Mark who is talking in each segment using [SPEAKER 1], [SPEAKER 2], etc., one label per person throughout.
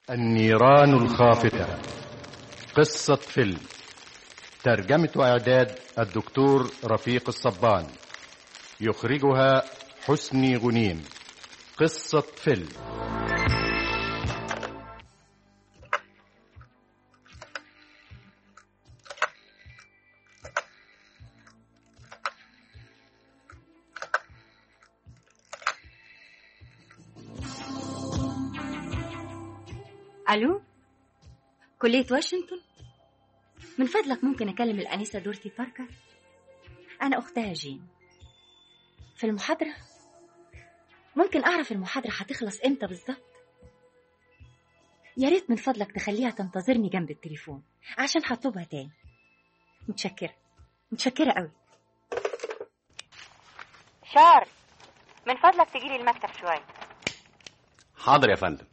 [SPEAKER 1] النيران الخافتة قصة فيلم ترجمة وإعداد الدكتور رفيق الصبان يخرجها حسني غنيم قصة فيلم
[SPEAKER 2] الو كلية واشنطن من فضلك ممكن اكلم الانسة دورتي باركر انا اختها جين في المحاضرة ممكن اعرف المحاضرة هتخلص امتى بالظبط يا ريت من فضلك تخليها تنتظرني جنب التليفون عشان هطلبها تاني متشكرة متشكرة قوي شارل من فضلك تجيلي المكتب شوية
[SPEAKER 3] حاضر يا فندم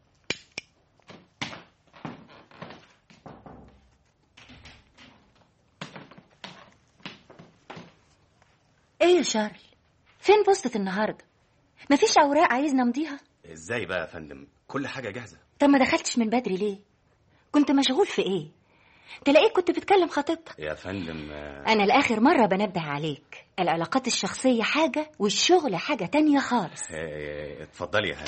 [SPEAKER 2] ايه يا شارل فين بوستة النهاردة مفيش اوراق عايزنا نمضيها
[SPEAKER 3] ازاي بقى يا فندم كل حاجه جاهزه
[SPEAKER 2] طب ما دخلتش من بدري ليه كنت مشغول في ايه تلاقيك كنت بتكلم خطيبتك
[SPEAKER 3] يا فندم آه،
[SPEAKER 2] انا لاخر مرة بنبه عليك العلاقات الشخصية حاجة والشغل حاجة تانية خالص
[SPEAKER 3] آه، اتفضلي يا هاني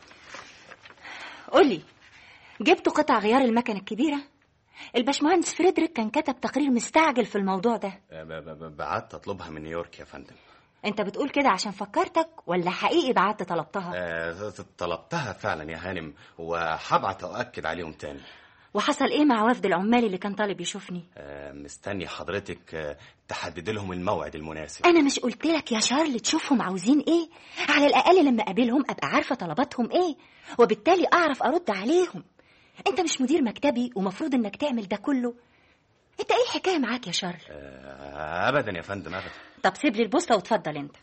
[SPEAKER 2] قولي جبتوا قطع غيار المكنة الكبيرة الباشمهندس فريدريك كان كتب تقرير مستعجل في الموضوع ده
[SPEAKER 3] آه، ب- ب- بعت اطلبها من نيويورك يا فندم
[SPEAKER 2] انت بتقول كده عشان فكرتك ولا حقيقي بعت طلبتها
[SPEAKER 3] آه، طلبتها فعلا يا هانم وهبعت اؤكد عليهم تاني
[SPEAKER 2] وحصل ايه مع وفد العمال اللي كان طالب يشوفني
[SPEAKER 3] آه، مستني حضرتك آه، تحدد لهم الموعد المناسب
[SPEAKER 2] انا مش قلت لك يا شارل تشوفهم عاوزين ايه على الاقل لما اقابلهم ابقى عارفه طلباتهم ايه وبالتالي اعرف ارد عليهم انت مش مدير مكتبي ومفروض انك تعمل ده كله انت ايه الحكايه معاك يا شارل
[SPEAKER 3] آه، ابدا يا فندم ابدا
[SPEAKER 2] طب سيب لي البوسطه وتفضل انت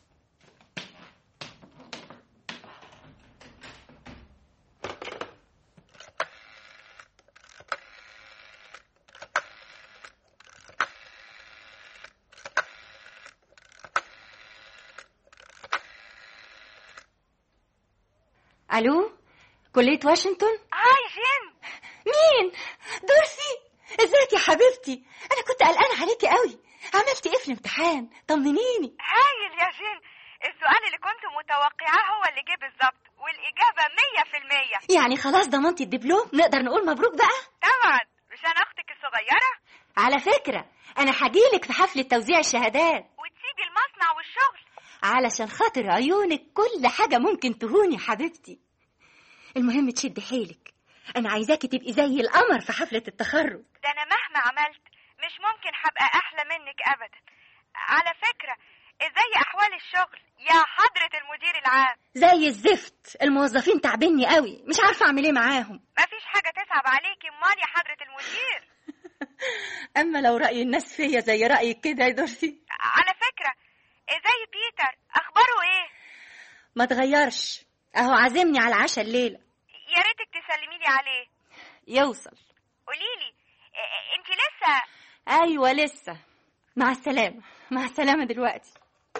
[SPEAKER 2] الو كليه واشنطن
[SPEAKER 4] هاي جين
[SPEAKER 2] مين دورسي ازيك يا حبيبتي انا كنت قلقانه عليكي قوي عملتي ايه في الامتحان طمنيني
[SPEAKER 4] هايل يا جين السؤال اللي كنت متوقعاه هو اللي جه بالظبط والإجابة مية في المية
[SPEAKER 2] يعني خلاص ضمنتي الدبلوم نقدر نقول مبروك بقى
[SPEAKER 4] طبعا مش أنا أختك الصغيرة
[SPEAKER 2] على فكرة أنا هجيلك في حفلة توزيع الشهادات
[SPEAKER 4] وتسيبي المصنع والشغل
[SPEAKER 2] علشان خاطر عيونك كل حاجة ممكن تهون يا حبيبتي المهم تشدي حيلك أنا عايزاكي تبقي زي القمر في حفلة التخرج
[SPEAKER 4] ده أنا مهما عملت مش ممكن هبقى أحلى منك أبدا على فكرة ازاي أحوال الشغل يا حضرة المدير العام
[SPEAKER 2] زي الزفت الموظفين تعبني قوي مش عارفة أعمل إيه معاهم
[SPEAKER 4] مفيش حاجة تصعب عليكي امال يا حضرة المدير
[SPEAKER 2] أما لو رأي الناس فيا زي رأيك كده يا دورسي
[SPEAKER 4] على فكرة ازاي بيتر أخباره ايه
[SPEAKER 2] ما تغيرش أهو عازمني على العشاء الليلة
[SPEAKER 4] يا ريتك تسلمي لي عليه
[SPEAKER 2] يوصل
[SPEAKER 4] قوليلي انت لسه
[SPEAKER 2] أيوة لسه مع السلامة مع السلامة دلوقتي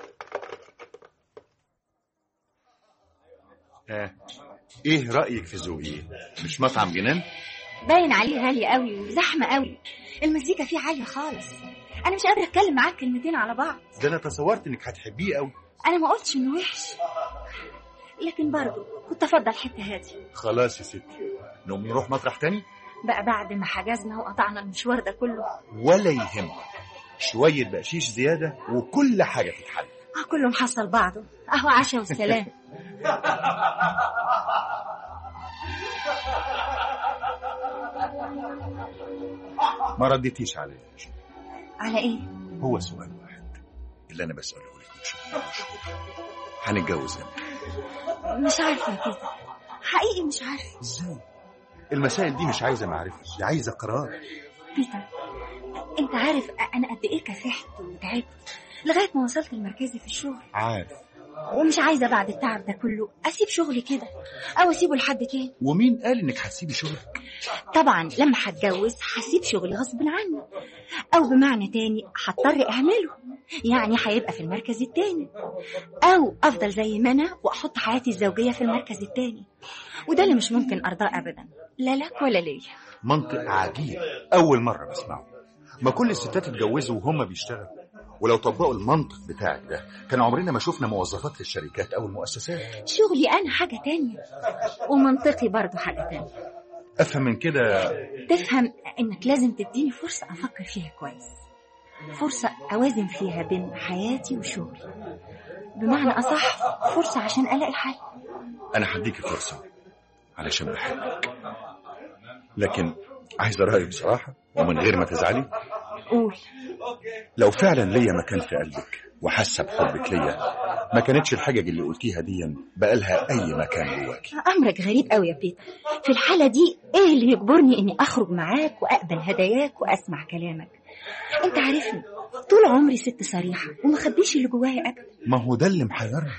[SPEAKER 5] آه. ايه رأيك في ذوقي مش مطعم جنان
[SPEAKER 2] باين عليه غالي قوي وزحمة قوي المزيكا فيه عالية خالص أنا مش قادرة أتكلم معاك كلمتين على بعض
[SPEAKER 5] ده انا تصورت انك هتحبيه قوي
[SPEAKER 2] أنا ما قلتش إنه وحش لكن برضه كنت أفضل حتة هادية
[SPEAKER 5] خلاص يا ستي نقوم نروح مطرح تاني
[SPEAKER 2] بقى بعد ما حجزنا وقطعنا المشوار ده كله
[SPEAKER 5] ولا يهمك شوية بقشيش زيادة وكل حاجة تتحل
[SPEAKER 2] اه كله محصل بعضه أهو عشاء والسلام
[SPEAKER 5] ما رديتيش عليا يا شيخ.
[SPEAKER 2] على إيه؟
[SPEAKER 5] هو سؤال واحد اللي انا بسأله لك من شهر هنتجوز امتى
[SPEAKER 2] مش عارفة كده حقيقي مش عارفة
[SPEAKER 5] ازاي المسائل دي مش عايزة معرفة دي عايزة قرار
[SPEAKER 2] بيتر أنت عارف أنا قد إيه كافحت وتعبت لغاية ما وصلت المركزي في الشغل
[SPEAKER 5] عارف
[SPEAKER 2] ومش عايزة بعد التعب ده كله أسيب شغلي كده أو أسيبه لحد تاني
[SPEAKER 5] ومين قال انك هتسيبي شغلك
[SPEAKER 2] طبعا لما هتجوز هسيب شغلي غصب عني أو بمعنى تاني هضطر أهمله يعني هيبقى في المركز التاني أو أفضل زي ما أنا وأحط حياتي الزوجية في المركز التاني وده اللي مش ممكن أرضاه أبدا لا لك ولا ليا
[SPEAKER 5] منطق عجيب اول مره بسمعه ما كل الستات اتجوزوا وهم بيشتغلوا ولو طبقوا المنطق بتاعك ده كان عمرنا ما شفنا موظفات في الشركات او المؤسسات
[SPEAKER 2] شغلي أنا حاجة تانية ومنطقي برضو حاجة تانية
[SPEAKER 5] افهم من كده
[SPEAKER 2] تفهم إنك لازم تديني فرصة أفكر فيها كويس فرصة أوازن فيها بين حياتي وشغلي بمعنى أصح فرصة عشان ألاقي حل
[SPEAKER 5] انا هديكي فرصه علشان بحبك لكن عايز رايك بصراحه ومن غير ما تزعلي
[SPEAKER 2] قول
[SPEAKER 5] لو فعلا ليا مكان في قلبك وحاسه بحبك ليا ما كانتش الحجج اللي قلتيها دي بقالها اي مكان جواكي
[SPEAKER 2] أمرك غريب قوي يا بيتر في الحالة دي إيه اللي يجبرني إني أخرج معاك وأقبل هداياك وأسمع كلامك أنت عارفني طول عمري ست صريحة ومخبيش اللي جوايا أبدا
[SPEAKER 5] ما هو ده اللي محيرني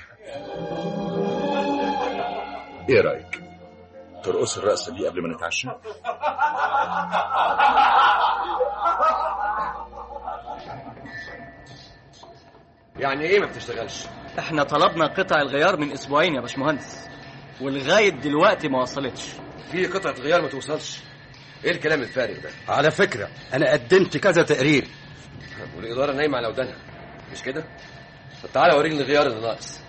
[SPEAKER 5] ايه رايك ترقص الرقصه دي قبل ما نتعشى
[SPEAKER 3] يعني ايه ما بتشتغلش
[SPEAKER 6] احنا طلبنا قطع الغيار من اسبوعين يا باشمهندس ولغايه دلوقتي ما وصلتش
[SPEAKER 3] في قطعه غيار ما توصلش ايه الكلام الفارغ ده
[SPEAKER 7] على فكرة أنا قدمت كذا تقرير
[SPEAKER 3] والاداره نايمه على ودانها مش كده طب تعالى وريني الغيار اللي ناقص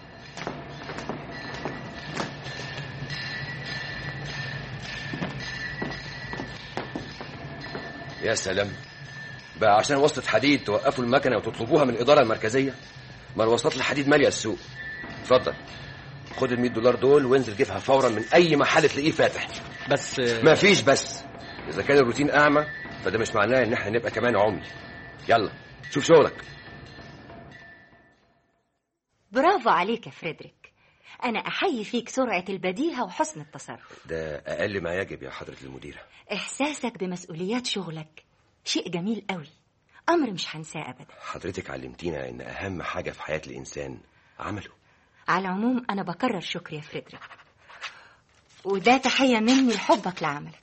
[SPEAKER 3] يا سلام بقى عشان وصلة حديد توقفوا المكنة وتطلبوها من الإدارة المركزية ما الوصلات الحديد مالية السوق اتفضل خد ال 100 دولار دول وانزل جيبها فورا من أي محل تلاقيه فاتح
[SPEAKER 6] بس
[SPEAKER 3] ما فيش بس إذا كان الروتين أعمى فده مش معناه إن احنا نبقى كمان عمي يلا شوف شغلك
[SPEAKER 2] برافو عليك يا فريدريك أنا أحيي فيك سرعة البديهة وحسن التصرف
[SPEAKER 3] ده أقل ما يجب يا حضرة المديرة
[SPEAKER 2] إحساسك بمسؤوليات شغلك شيء جميل قوي أمر مش هنساه أبدا
[SPEAKER 3] حضرتك علمتينا إن أهم حاجة في حياة الإنسان عمله
[SPEAKER 2] على العموم أنا بكرر شكري يا فريدريك وده تحية مني لحبك لعملك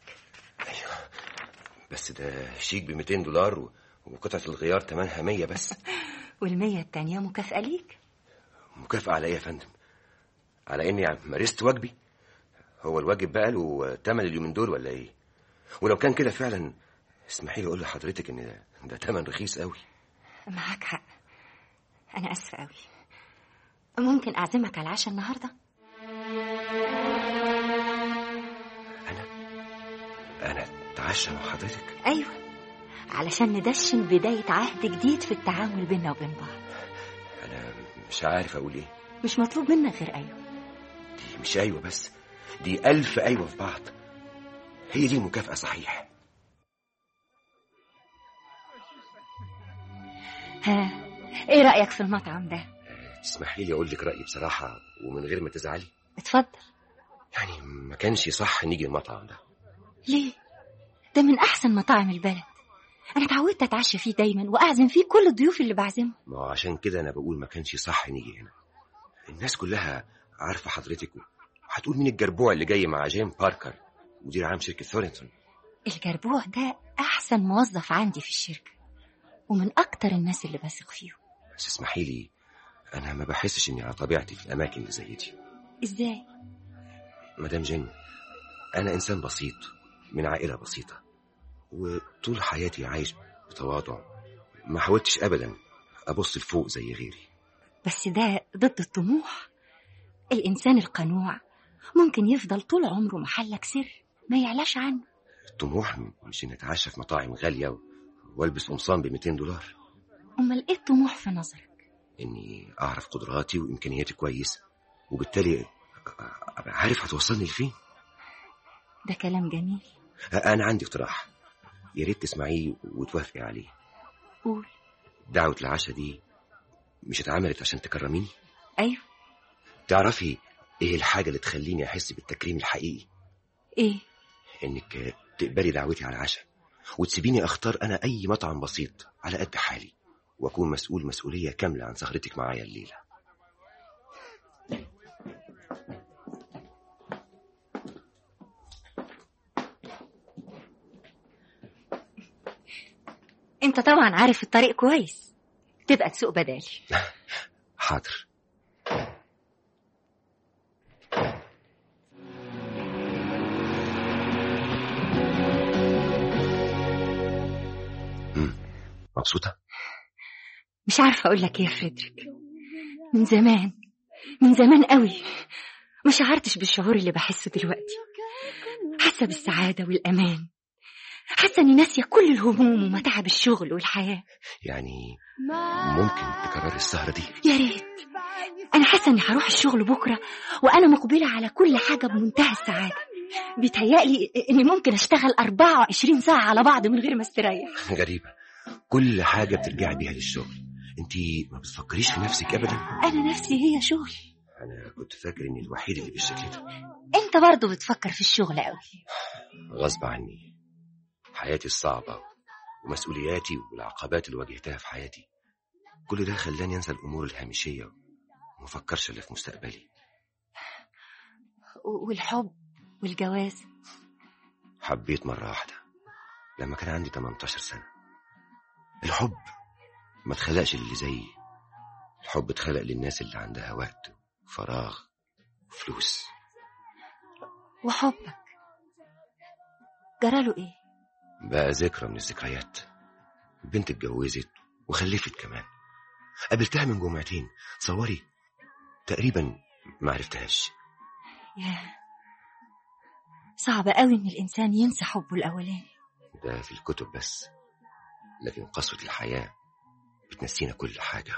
[SPEAKER 3] بس ده شيك ب 200 دولار و... وقطعة الغيار تمنها 100 بس
[SPEAKER 2] والمية التانية مكافأة ليك
[SPEAKER 3] مكافأة على إيه يا فندم؟ على إني مارست واجبي؟ هو الواجب بقى له تمن اليومين دول ولا إيه؟ ولو كان كده فعلا اسمحي لي أقول لحضرتك إن ده, ده تمن رخيص قوي
[SPEAKER 2] معاك حق أنا أسفة قوي ممكن أعزمك على العشاء النهاردة
[SPEAKER 3] أنا أتعشى مع حضرتك
[SPEAKER 2] أيوة علشان ندشن بداية عهد جديد في التعامل بيننا وبين بعض
[SPEAKER 3] أنا مش عارف أقول إيه
[SPEAKER 2] مش مطلوب منك غير أيوة
[SPEAKER 3] دي مش أيوة بس دي ألف أيوة في بعض هي دي المكافأة صحيح
[SPEAKER 2] ها إيه رأيك في المطعم ده
[SPEAKER 3] تسمحي لي أقول لك رأيي بصراحة ومن غير ما تزعلي
[SPEAKER 2] اتفضل
[SPEAKER 3] يعني ما كانش صح نيجي المطعم ده
[SPEAKER 2] ليه ده من أحسن مطاعم البلد أنا اتعودت أتعشى فيه دايما وأعزم فيه كل الضيوف اللي بعزمهم
[SPEAKER 3] ما هو عشان كده أنا بقول ما كانش صح نيجي هنا الناس كلها عارفة حضرتك وهتقول مين الجربوع اللي جاي مع جيم باركر مدير عام شركة ثورنتون
[SPEAKER 2] الجربوع ده أحسن موظف عندي في الشركة ومن أكتر الناس اللي بثق فيهم
[SPEAKER 3] بس اسمحي لي أنا ما بحسش إني على طبيعتي في الأماكن اللي زي دي
[SPEAKER 2] إزاي؟
[SPEAKER 3] مدام جين أنا إنسان بسيط من عائلة بسيطة وطول حياتي عايش بتواضع ما حاولتش أبدا أبص لفوق زي غيري
[SPEAKER 2] بس ده ضد الطموح الإنسان القنوع ممكن يفضل طول عمره محلك سر ما يعلاش عنه
[SPEAKER 3] الطموح مش إني أتعشى في مطاعم غالية و- وألبس قمصان ب 200 دولار
[SPEAKER 2] أمال إيه الطموح في نظرك؟
[SPEAKER 3] إني أعرف قدراتي وإمكانياتي كويس وبالتالي أبقى عارف هتوصلني لفين
[SPEAKER 2] ده كلام جميل
[SPEAKER 3] أنا عندي اقتراح يا ريت تسمعيه وتوافقي عليه
[SPEAKER 2] قول
[SPEAKER 3] دعوة العشاء دي مش اتعملت عشان تكرميني
[SPEAKER 2] أيوه
[SPEAKER 3] تعرفي ايه الحاجة اللي تخليني احس بالتكريم الحقيقي
[SPEAKER 2] إيه
[SPEAKER 3] انك تقبلي دعوتي على العشاء وتسيبيني اختار انا اي مطعم بسيط على قد حالي واكون مسؤول مسؤولية كاملة عن سهرتك معايا الليلة
[SPEAKER 2] انت طبعا عارف الطريق كويس تبقى تسوق بدالي
[SPEAKER 3] حاضر مم. مبسوطة؟
[SPEAKER 2] مش عارفة أقول لك إيه يا فريدريك من زمان من زمان قوي ما شعرتش بالشعور اللي بحسه دلوقتي حاسة بالسعادة والأمان حاسة إني ناسية كل الهموم ومتاعب الشغل والحياة
[SPEAKER 3] يعني ممكن تكرر السهرة دي
[SPEAKER 2] يا ريت أنا حاسة إني هروح الشغل بكرة وأنا مقبلة على كل حاجة بمنتهى السعادة بيتهيألي إني ممكن أشتغل 24 ساعة على بعض من غير ما استريح
[SPEAKER 3] غريبة كل حاجة بترجعي بيها للشغل انت ما بتفكريش في نفسك ابدا
[SPEAKER 2] أنا نفسي هي شغل
[SPEAKER 3] انا كنت فاكر اني الوحيد اللي بالشكل ده
[SPEAKER 2] أنت برضه بتفكر في الشغل قوي
[SPEAKER 3] غصب عني حياتي الصعبة ومسؤولياتي والعقبات اللي واجهتها في حياتي كل ده خلاني انسى الامور الهامشية وما افكرش الا في مستقبلي
[SPEAKER 2] والحب والجواز
[SPEAKER 3] حبيت مرة واحدة لما كان عندي 18 سنة الحب ما اتخلقش للي زيي الحب اتخلق للناس اللي عندها وقت وفراغ وفلوس
[SPEAKER 2] وحبك جراله إيه
[SPEAKER 3] بقى ذكرى من الذكريات البنت اتجوزت وخلفت كمان قابلتها من جمعتين تصوري تقريبا ما عرفتهاش
[SPEAKER 2] ياه صعب قوي إن الإنسان ينسى حبه الأولاني
[SPEAKER 3] ده في الكتب بس لكن قسوة الحياة بتنسينا كل حاجة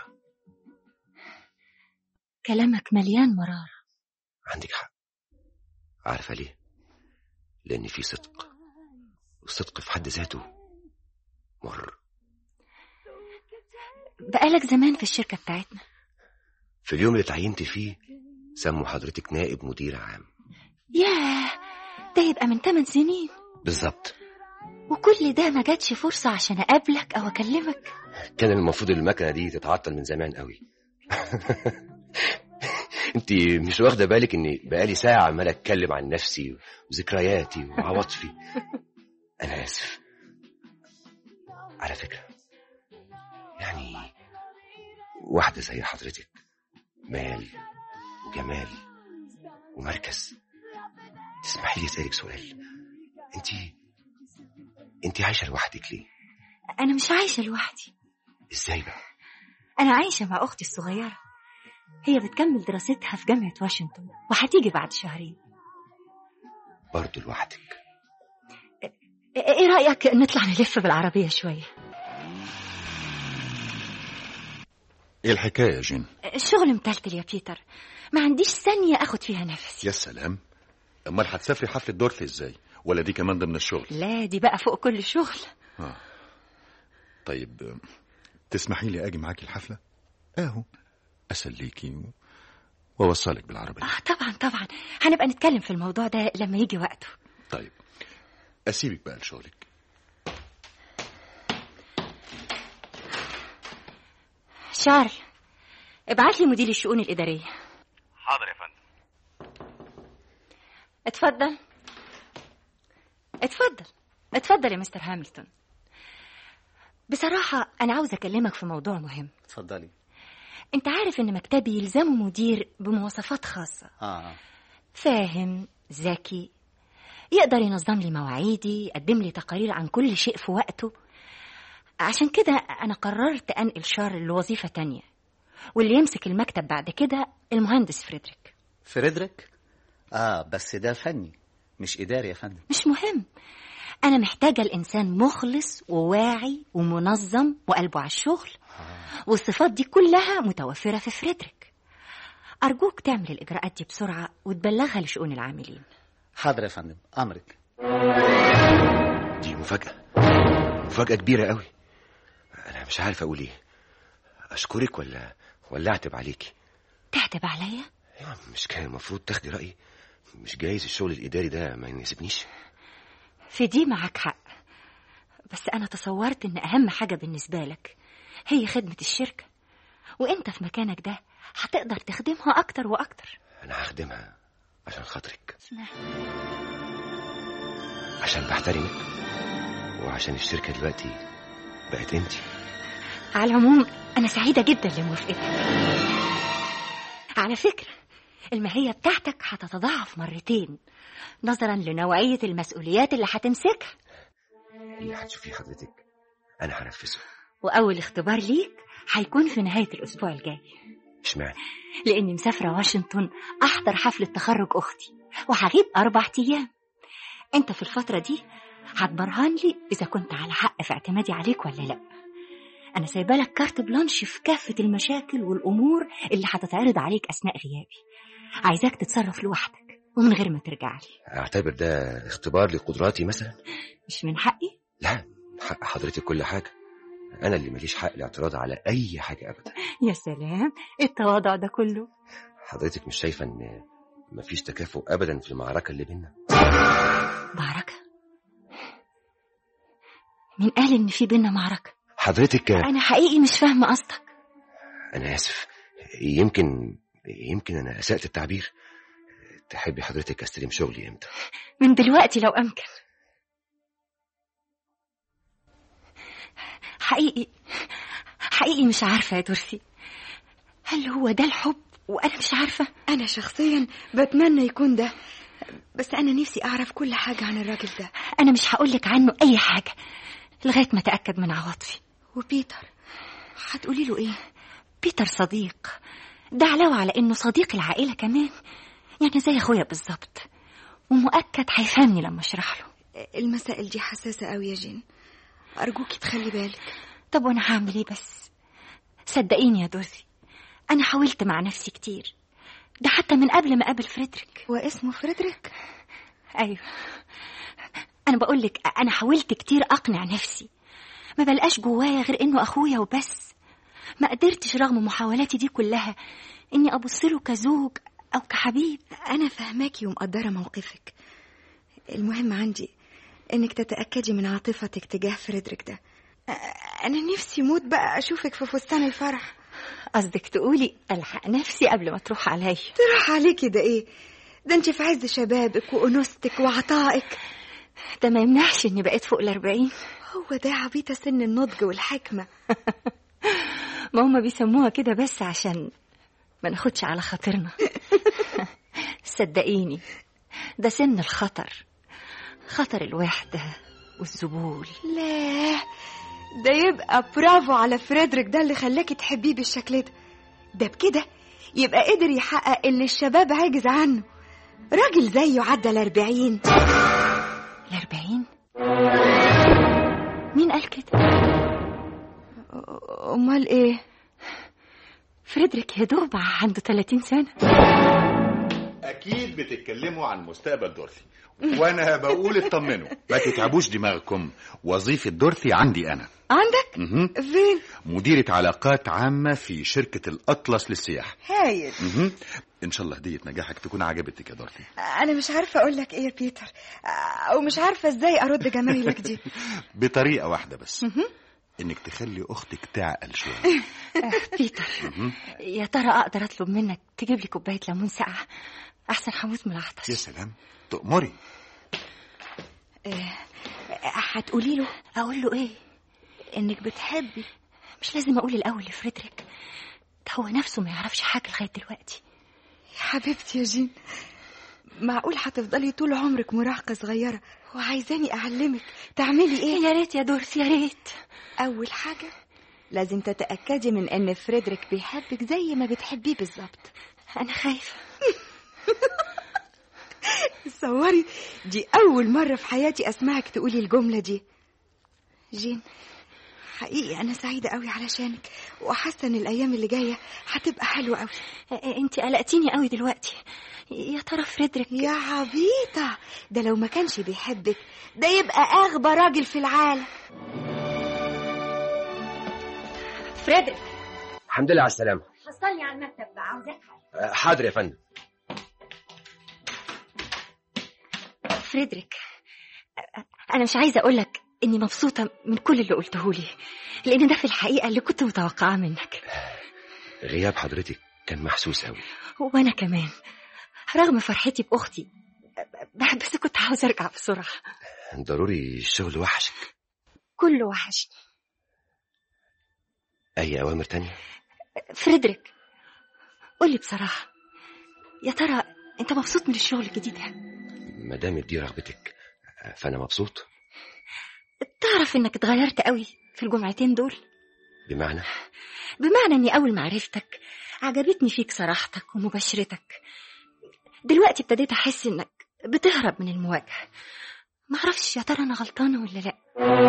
[SPEAKER 2] كلامك مليان مرارة
[SPEAKER 3] عندك حق عارفة ليه؟ لأن في صدق والصدق في حد ذاته مر
[SPEAKER 2] بقالك زمان في الشركة بتاعتنا
[SPEAKER 3] في اليوم اللي تعينت فيه سموا حضرتك نائب مدير عام
[SPEAKER 2] ياه ده يبقى من 8 سنين
[SPEAKER 3] بالظبط
[SPEAKER 2] وكل ده ما جاتش فرصة عشان أقابلك أو أكلمك
[SPEAKER 3] كان المفروض المكنة دي تتعطل من زمان قوي انت مش واخده بالك اني بقالي ساعة عمال اتكلم عن نفسي وذكرياتي وعواطفي انا اسف على فكرة يعني واحدة زي حضرتك مال وجمال ومركز تسمحي لي اسألك سؤال انت انت عايشة لوحدك ليه
[SPEAKER 2] أنا مش عايشة لوحدي
[SPEAKER 3] ازاي بقى
[SPEAKER 2] أنا عايشة مع أختي الصغيرة هي بتكمل دراستها في جامعة واشنطن وهتيجي بعد شهرين
[SPEAKER 3] برضه لوحدك
[SPEAKER 2] إيه رأيك نطلع نلف بالعربية شوية
[SPEAKER 5] ايه الحكايه يا جين
[SPEAKER 2] الشغل متلتل يا بيتر ما عنديش ثانية أخد فيها نفسي
[SPEAKER 5] يا سلام امال هتسافري حفله دورتي ازاي ولا دي كمان ضمن الشغل
[SPEAKER 2] لا دي بقى فوق كل شغل
[SPEAKER 5] طيب آه، تسمحي لي اجي معاكي الحفله اهو اسليكي و- واوصلك بالعربيه
[SPEAKER 2] آه طبعا طبعا هنبقى نتكلم في الموضوع ده لما يجي وقته
[SPEAKER 5] طيب اسيبك بقى لشغلك
[SPEAKER 2] شارل ابعت لي مدير الشؤون الإدارية
[SPEAKER 8] حاضر يا فندم
[SPEAKER 2] اتفضل اتفضل اتفضل يا مستر هامilton بصراحة أنا عاوز أكلمك في موضوع مهم
[SPEAKER 7] اتفضلي
[SPEAKER 2] أنت عارف إن مكتبي يلزمه مدير بمواصفات خاصة
[SPEAKER 7] اه
[SPEAKER 2] فاهم ذكي يقدر ينظم لي مواعيدي يقدم لي تقارير عن كل شيء في وقته عشان كده أنا قررت أنقل شارل لوظيفة تانية واللي يمسك المكتب بعد كده المهندس فريدريك
[SPEAKER 7] فريدريك اه بس ده فني مش اداري يا فندم
[SPEAKER 2] مش مهم أنا محتاجة الإنسان مخلص وواعي ومنظم وقلبه على الشغل والصفات دي كلها متوفرة في فريدريك أرجوك تعمل الإجراءات دي بسرعة وتبلغها لشؤون العاملين
[SPEAKER 7] حاضر يا فندم امرك
[SPEAKER 3] دي مفاجأة مفاجأة كبيرة قوي أنا مش عارف أقول إيه أشكرك ولا ولا أعتب عليكي
[SPEAKER 2] تعتب عليا
[SPEAKER 3] أيوة مش كان المفروض تاخدي رأيي مش جايز الشغل الإداري ده ما يناسبنيش
[SPEAKER 2] في دي معاك حق بس أنا تصورت إن أهم حاجة بالنسبة لك هي خدمة الشركة وإنت في مكانك ده هتقدر تخدمها أكتر وأكتر
[SPEAKER 3] أنا هخدمها عشان خاطرك عشان بحترمك وعشان الشركة دلوقتي بقت انت
[SPEAKER 2] على العموم أنا سعيدة جدا لموافقتك على فكرة المهية بتاعتك هتتضاعف مرتين نظرا لنوعية المسؤوليات اللي هتمسكها
[SPEAKER 3] اللي هتشوفيه حضرتك انا هنفذه
[SPEAKER 2] وأول اختبار ليك هيكون في نهاية الأسبوع الجاي
[SPEAKER 3] اشمعنى
[SPEAKER 2] لأني مسافرة واشنطن أحضر حفلة تخرج أختي وهغيب أربع أيام أنت في الفترة دي هتبرهن لي إذا كنت على حق في اعتمادي عليك ولا لأ أنا سايبة لك كارت بلانش في كافة المشاكل والأمور اللي هتتعرض عليك أثناء غيابي عايزاك تتصرف لوحدك ومن غير ما ترجع لي
[SPEAKER 3] اعتبر ده اختبار لقدراتي مثلا
[SPEAKER 2] مش من حقي
[SPEAKER 3] لا حق حضرتك كل حاجه انا اللي ماليش حق الاعتراض على اي حاجه ابدا
[SPEAKER 2] يا سلام إيه التواضع ده كله
[SPEAKER 3] حضرتك مش شايفه ان مفيش تكافؤ ابدا في المعركه اللي بينا
[SPEAKER 2] معركة مين قال إن في بينا معركة
[SPEAKER 3] حضرتك
[SPEAKER 2] أنا حقيقي مش فاهمة قصدك
[SPEAKER 3] انا اسف يمكن يمكن انا اسأت التعبير تحبي حضرتك استلم شغلي امتى
[SPEAKER 2] من دلوقتي لو أمكن حقيقي حقيقي مش عارفة يا دورسي هل هو ده الحب وأنا مش عارفة
[SPEAKER 8] أنا شخصيا بتمنى يكون ده بس أنا نفسي أعرف كل حاجة عن الراجل ده
[SPEAKER 2] أنا مش هقولك عنه أي حاجة لغاية ما أتأكد من عواطفي
[SPEAKER 8] وبيتر هتقولي له إيه؟
[SPEAKER 2] بيتر صديق ده علاوة على إنه صديق العائلة كمان يعني زي أخويا بالظبط ومؤكد هيفهمني لما أشرح له
[SPEAKER 8] المسائل دي حساسة أوي يا جين أرجوكي تخلي بالك
[SPEAKER 2] طب وأنا هعمل إيه بس صدقيني يا دوزي أنا حاولت مع نفسي كتير ده حتى من قبل ما أقابل فريدريك
[SPEAKER 8] واسمه فريدريك
[SPEAKER 2] أيوه أنا بقولك أنا حاولت كتير أقنع نفسي ما بلقاش جوايا غير إنه أخويا وبس ما قدرتش رغم محاولاتي دي كلها إني أبص له كزوج أو كحبيب
[SPEAKER 8] أنا فاهماكي ومقدرة موقفك المهم عندي إنك تتأكدي من عاطفتك تجاه فريدريك ده أ- أنا نفسي موت بقى أشوفك في فستان الفرح
[SPEAKER 2] قصدك تقولي ألحق نفسي قبل ما تروح عليا
[SPEAKER 8] تروح عليكي ده إيه؟ ده أنت في عز شبابك وأنوثتك وعطائك
[SPEAKER 2] ده ما يمنعش إني بقيت فوق الأربعين
[SPEAKER 8] هو ده عبيطة سن النضج والحكمة
[SPEAKER 2] ما هما بيسموها كده بس عشان ما ناخدش على خاطرنا صدقيني ده سن الخطر خطر الوحدة والذبول
[SPEAKER 8] لا ده يبقى برافو على فريدريك ده اللي خلاكي تحبيه بالشكل ده ده بكده يبقى قدر يحقق اللي الشباب عاجز عنه راجل زيه عدى الأربعين
[SPEAKER 2] الأربعين مين قال كده
[SPEAKER 8] أمال إيه؟
[SPEAKER 2] فريدريك يا دوب عنده 30 سنة
[SPEAKER 5] اكيد بتتكلموا عن مستقبل دورثي وانا بقول اطمنوا ما تتعبوش دماغكم وظيفه دورثي عندي انا
[SPEAKER 8] عندك؟
[SPEAKER 5] مهم.
[SPEAKER 8] فين؟
[SPEAKER 5] مديرة علاقات عامة في شركة الأطلس للسياحة
[SPEAKER 8] هايل
[SPEAKER 5] مهم. إن شاء الله هدية نجاحك تكون عجبتك يا دورثي
[SPEAKER 8] أنا مش عارفة أقول لك إيه يا بيتر أو مش عارفة إزاي أرد جمايلك دي
[SPEAKER 5] بطريقة واحدة بس إنك تخلي أختك تعقل شوية
[SPEAKER 2] بيتر يا ترى أقدر أطلب منك تجيب لي كوباية ليمون ساقعة أحسن هموت من
[SPEAKER 5] يا
[SPEAKER 2] العطش
[SPEAKER 5] سلام تأمري
[SPEAKER 8] هتقولي له
[SPEAKER 2] أقول له إيه
[SPEAKER 8] إنك بتحبي
[SPEAKER 2] مش لازم أقول الأول لفريدريك ده هو نفسه ما يعرفش حاجة لغاية دلوقتي
[SPEAKER 8] يا حبيبتي يا جين معقول هتفضلي طول عمرك مراهقة صغيرة وعايزاني أعلمك تعملي إيه؟
[SPEAKER 2] يا ريت يا دورسي يا ريت
[SPEAKER 8] أول حاجة لازم تتأكدي من إن فريدريك بيحبك زي ما بتحبيه بالظبط
[SPEAKER 2] أنا خايفة
[SPEAKER 8] تصوري دي أول مرة في حياتي أسمعك تقولي الجملة دي جين حقيقي أنا سعيدة قوي علشانك وحاسة إن الأيام اللي جاية هتبقى حلوة قوي
[SPEAKER 2] أنت قلقتيني قوي دلوقتي يا ترى فريدريك
[SPEAKER 8] يا عبيطة ده لو ما كانش بيحبك ده يبقى أغبى راجل في العالم
[SPEAKER 2] فريدريك
[SPEAKER 3] الحمد لله على السلامه
[SPEAKER 2] حصلني على المكتب بقى عاوزاك حاجة
[SPEAKER 3] أه، حاضر يا فندم
[SPEAKER 2] فريدريك أنا مش عايزة أقول لك إني مبسوطة من كل اللي قلته لي لأن ده في الحقيقة اللي كنت متوقعاه منك
[SPEAKER 3] غياب حضرتك كان محسوس قوي
[SPEAKER 2] وأنا كمان رغم فرحتي بأختي ب- بس كنت عاوزة أرجع بسرعة
[SPEAKER 3] ضروري الشغل وحشك
[SPEAKER 2] كله وحشني
[SPEAKER 3] اي اوامر تانية
[SPEAKER 2] فريدريك قولي بصراحة يا ترى انت مبسوط من الشغل الجديد ده
[SPEAKER 3] ما دام دي رغبتك فانا مبسوط
[SPEAKER 2] تعرف انك اتغيرت قوي في الجمعتين دول
[SPEAKER 3] بمعنى
[SPEAKER 2] بمعنى اني اول ما عرفتك عجبتني فيك صراحتك ومباشرتك دلوقتي ابتديت احس انك بتهرب من المواجهة معرفش يا ترى انا غلطانة ولا لا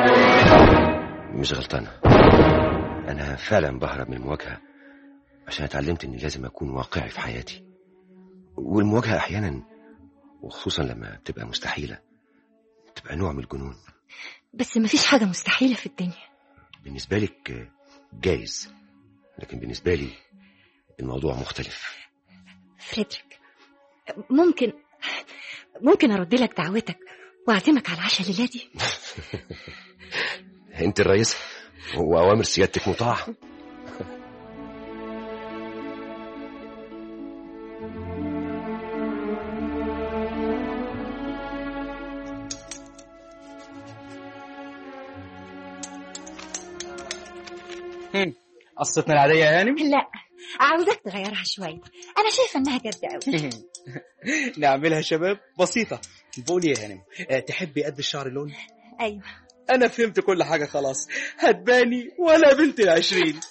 [SPEAKER 3] مش غلطانة أنا فعلا بهرب من المواجهة عشان اتعلمت إني لازم أكون واقعي في حياتي والمواجهة أحيانا وخصوصا لما بتبقى مستحيلة تبقى نوع من الجنون
[SPEAKER 2] بس مفيش حاجة مستحيلة في الدنيا
[SPEAKER 3] بالنسبة لك جايز لكن بالنسبة لي الموضوع مختلف
[SPEAKER 2] فريدريك ممكن ممكن ارد لك دعوتك واعزمك على العشاء الليله دي
[SPEAKER 3] أنت الرئيسة وأوامر سيادتك مطاعة
[SPEAKER 9] قصتنا العادية يا هانم
[SPEAKER 2] لا عاوزاك تغيرها شويه انا شايفه انها جد قوي
[SPEAKER 9] نعملها يا شباب بسيطة بقول يا هانم آه، تحبي قد الشعر لون
[SPEAKER 2] ايوه
[SPEAKER 9] أنا فهمت كل حاجة خلاص هتباني ولا بنت العشرين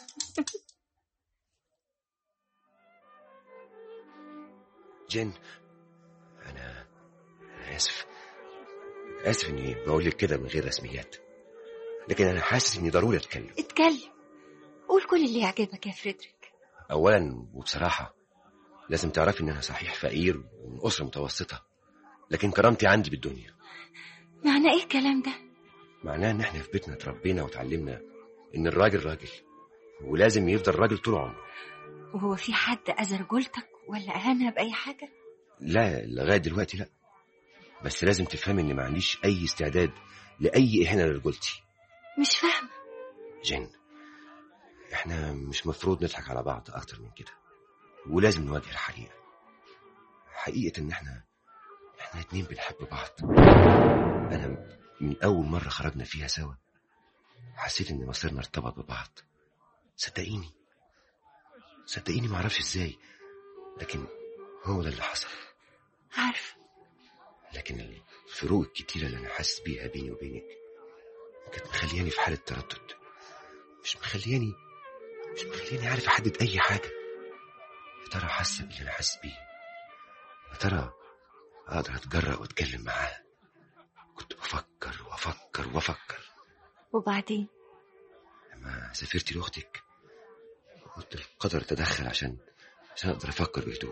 [SPEAKER 3] جين أنا أنا آسف آسف إني بقول لك كده من غير رسميات لكن أنا حاسس إني ضروري أتكلم
[SPEAKER 2] اتكلم قول كل اللي يعجبك يا فريدريك
[SPEAKER 3] أولا وبصراحة لازم تعرفي إن أنا صحيح فقير ومن أسرة متوسطة لكن كرامتي عندي بالدنيا
[SPEAKER 2] معنى ايه الكلام ده
[SPEAKER 3] معناه إن إحنا في بيتنا اتربينا وتعلمنا إن الراجل راجل ولازم يفضل راجل طول عمره
[SPEAKER 2] وهو في حد اذى رجولتك ولا اهانها باي حاجه
[SPEAKER 3] لا لغاية دلوقتي لا بس لازم تفهمي إني ما عنديش أي استعداد لأي إهانة لرجولتي
[SPEAKER 2] مش فاهمه
[SPEAKER 3] جين احنا مش مفروض نضحك على بعض اكتر من كده ولازم نواجه الحقيقة حقيقة ان احنا احنا اتنين بنحب بعض انا من اول مرة خرجنا فيها سوا حسيت ان مصيرنا ارتبط ببعض صدقيني صدقيني معرفش ازاي لكن هو ده اللي حصل
[SPEAKER 2] عارف
[SPEAKER 3] لكن الفروق الكتيرة اللي انا حاسس بيها بيني وبينك كانت مخلياني في حالة تردد مش مخلياني مش مخليني عارف احدد اي حاجه يا ترى حاسه باللي انا حاسس بيه يا ترى اقدر اتجرأ واتكلم معاه كنت بفكر وافكر وافكر
[SPEAKER 2] وبعدين
[SPEAKER 3] لما سافرتي لاختك قلت القدر تدخل عشان عشان اقدر افكر بهدوء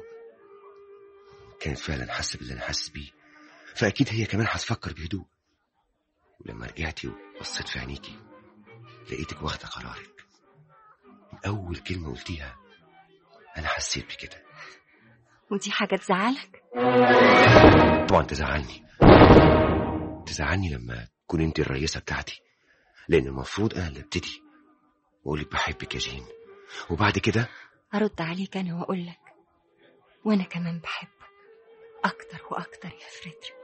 [SPEAKER 3] كانت فعلا حاسه باللي انا حاسس بيه فاكيد هي كمان هتفكر بهدوء ولما رجعتي وبصيت في عينيكي لقيتك واخده قرارك من اول كلمه قلتيها انا حسيت بكده
[SPEAKER 2] ودي حاجه تزعلك
[SPEAKER 3] طبعا تزعلني تزعلني لما تكون انت الرئيسه بتاعتي لان المفروض انا اللي ابتدي واقول لك بحبك يا جين وبعد كده
[SPEAKER 2] ارد عليك انا واقول لك وانا كمان بحبك اكتر واكتر يا فريدريك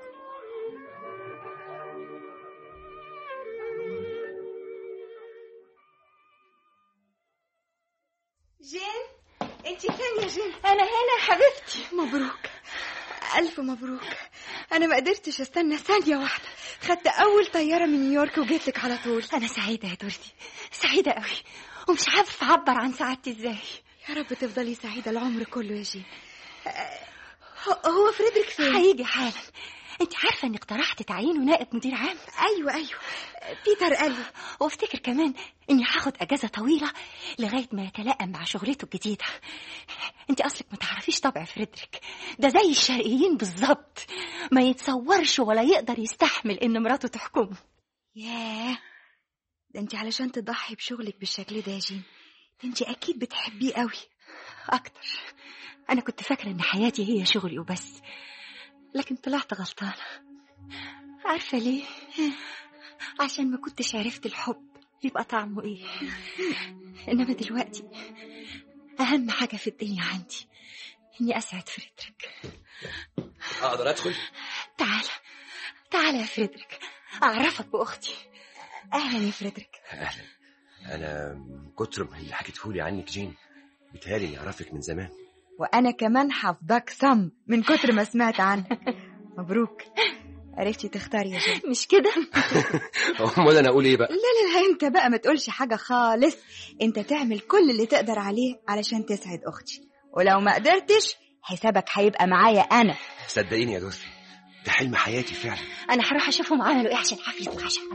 [SPEAKER 8] جين انت فين يا جين
[SPEAKER 2] انا هنا يا حبيبتي
[SPEAKER 8] مبروك الف مبروك انا ما قدرتش استنى ثانيه واحده خدت اول طياره من نيويورك وجيت لك على طول
[SPEAKER 2] انا سعيده يا دورتي سعيده قوي ومش عارفه اعبر عن سعادتي ازاي
[SPEAKER 8] يا رب تفضلي سعيده العمر كله يا جين آه، هو- هو فريدريك فين
[SPEAKER 2] هيجي حالا انت عارفه اني اقترحت تعيينه نائب مدير عام
[SPEAKER 8] ايوه ايوه بيتر قال لي
[SPEAKER 2] وافتكر كمان اني هاخد اجازه طويله لغايه ما يتلائم مع شغلته الجديده انت اصلك ما تعرفيش طبع فريدريك ده زي الشرقيين بالظبط ما يتصورش ولا يقدر يستحمل ان مراته تحكمه
[SPEAKER 8] ياه ده انت علشان تضحي بشغلك بالشكل ده يا جين ده انت اكيد بتحبيه قوي
[SPEAKER 2] اكتر انا كنت فاكره ان حياتي هي شغلي وبس لكن طلعت غلطانه عارفه ليه عشان ما كنتش عرفت الحب يبقى طعمه ايه انما دلوقتي اهم حاجه في الدنيا عندي اني اسعد فريدريك
[SPEAKER 9] اقدر ادخل
[SPEAKER 2] تعال تعال يا فريدريك اعرفك باختي
[SPEAKER 8] اهلا يا فريدريك
[SPEAKER 3] اهلا انا من كتر ما اللي حكيتهولي عنك جين بيتهيألي اني اعرفك من زمان
[SPEAKER 8] وانا كمان حافظاك صم من كتر ما سمعت عنك مبروك عرفتي تختاري يا جين
[SPEAKER 2] مش كده
[SPEAKER 3] امال انا اقول ايه بقى
[SPEAKER 8] لا لا لا انت بقى ما تقولش حاجة خالص انت تعمل كل اللي تقدر عليه علشان تسعد اختي ولو ما قدرتش حسابك هيبقى معايا انا
[SPEAKER 3] صدقيني يا دورفي ده حلم حياتي فعلا
[SPEAKER 2] انا هروح اشوفهم عملوا ايه عشان حفلة العشاء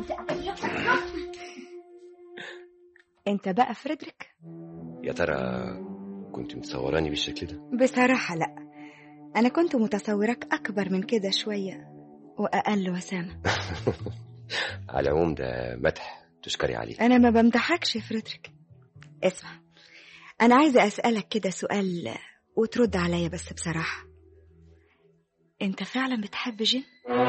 [SPEAKER 8] انت بقى فريدريك
[SPEAKER 3] يا ترى كنت متصوراني بالشكل ده
[SPEAKER 8] بصراحة لا انا كنت متصورك اكبر من كده شوية واقل وسامة
[SPEAKER 3] على العموم ده مدح تشكري عليه
[SPEAKER 8] انا ما بمدحكش يا فريدريك اسمع انا عايزة اسألك كده سؤال وترد عليا بس بصراحة انت فعلا بتحب جين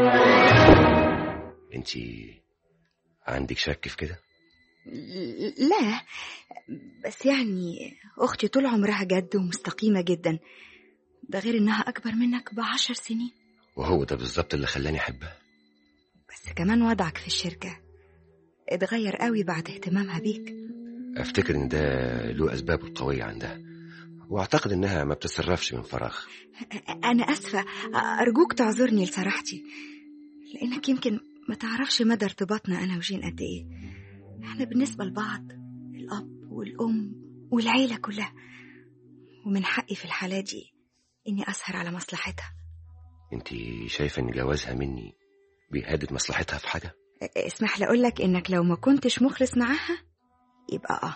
[SPEAKER 3] انت عندك شك في كده
[SPEAKER 8] لا بس يعني أختي طول عمرها جد ومستقيمة جدا ده غير إنها أكبر منك بعشر سنين
[SPEAKER 3] وهو ده بالظبط اللي خلاني احبها
[SPEAKER 8] بس كمان وضعك في الشركة اتغير قوي بعد اهتمامها بيك
[SPEAKER 3] افتكر ان ده له اسبابه القويه عندها واعتقد انها ما بتتصرفش من فراغ
[SPEAKER 8] أنا أسفة أرجوك تعذرني لصراحتي لأنك يمكن ما تعرفش مدى ارتباطنا أنا وجين قد إيه احنا بالنسبة لبعض الأب والأم والعيلة كلها ومن حقي في الحالة دي إني أسهر على مصلحتها
[SPEAKER 3] انت شايفه ان جوازها مني بيهدد مصلحتها في حاجه
[SPEAKER 8] اسمح لي أقول لك إنك لو ما كنتش مخلص معاها يبقى آه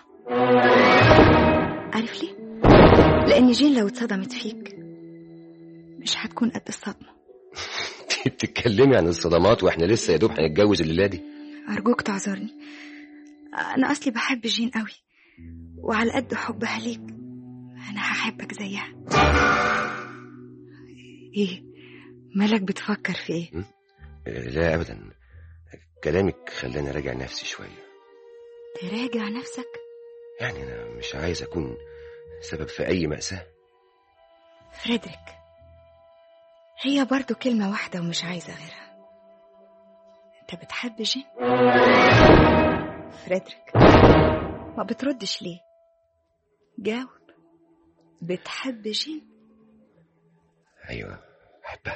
[SPEAKER 8] عارف ليه؟ لأن جين لو اتصدمت فيك مش هتكون قد الصدمة
[SPEAKER 3] انت بتتكلمي عن الصدمات واحنا لسه يا دوب هنتجوز الليله دي
[SPEAKER 8] أرجوك تعذرني أنا أصلي بحب جين قوي وعلى قد حبها ليك أنا هحبك زيها إيه مالك بتفكر في إيه
[SPEAKER 3] آه، لا ابدا كلامك خلاني اراجع نفسي شويه
[SPEAKER 8] تراجع نفسك
[SPEAKER 3] يعني انا مش عايز اكون سبب في اي ماساه
[SPEAKER 8] فريدريك هي برضو كلمة واحدة ومش عايزة غيرها أنت بتحب جين؟ فريدريك ما بتردش ليه؟ جاوب بتحب جين؟
[SPEAKER 3] ايوه احبها